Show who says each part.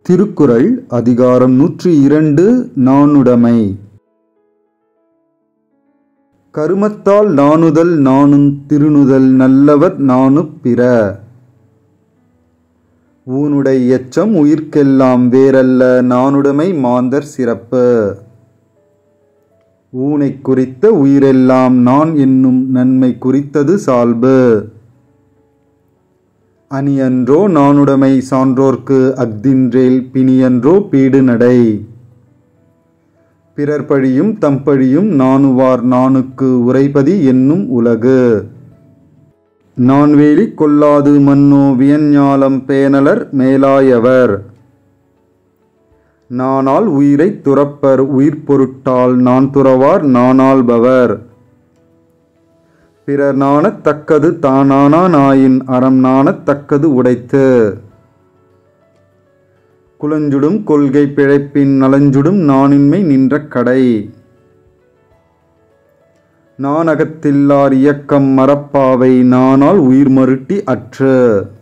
Speaker 1: திருக்குறள் அதிகாரம் நூற்றி இரண்டு நாணுடைமை கருமத்தால் நாணுதல் நாணுந் திருணுதல் நல்லவர் நாணுப் பிற ஊனுடை எச்சம் உயிர்க்கெல்லாம் வேறல்ல நாணுடைமை மாந்தர் சிறப்பு ஊனைக் குறித்த உயிரெல்லாம் நான் என்னும் நன்மை குறித்தது சால்பு அணியன்றோ நாணுடைமை சான்றோர்க்கு அஃதின்றேல் பிணியன்றோ பீடு நடை பிறர் பழியும் தம் பழியும் நாணுவார் நாணுக்கு உரைபதி என்னும் உலகு நான்வேலி கொல்லாது மன்னோ வியஞ்ஞாலம் பேணலர் மேலாயவர் நானால் உயிரைத் துறப்பர் உயிர் பொருட்டால் நான் துறவார் நானாள்பவர் பிறர் நாணத் தக்கது தானானா நாயின் அறம் நாணத் தக்கது உடைத்து குலஞ்சுடும் கொள்கை பிழைப்பின் நலஞ்சுடும் நானின்மை நின்ற கடை நானகத்தில்லார் இயக்கம் மரப்பாவை நானால் உயிர் மருட்டி அற்று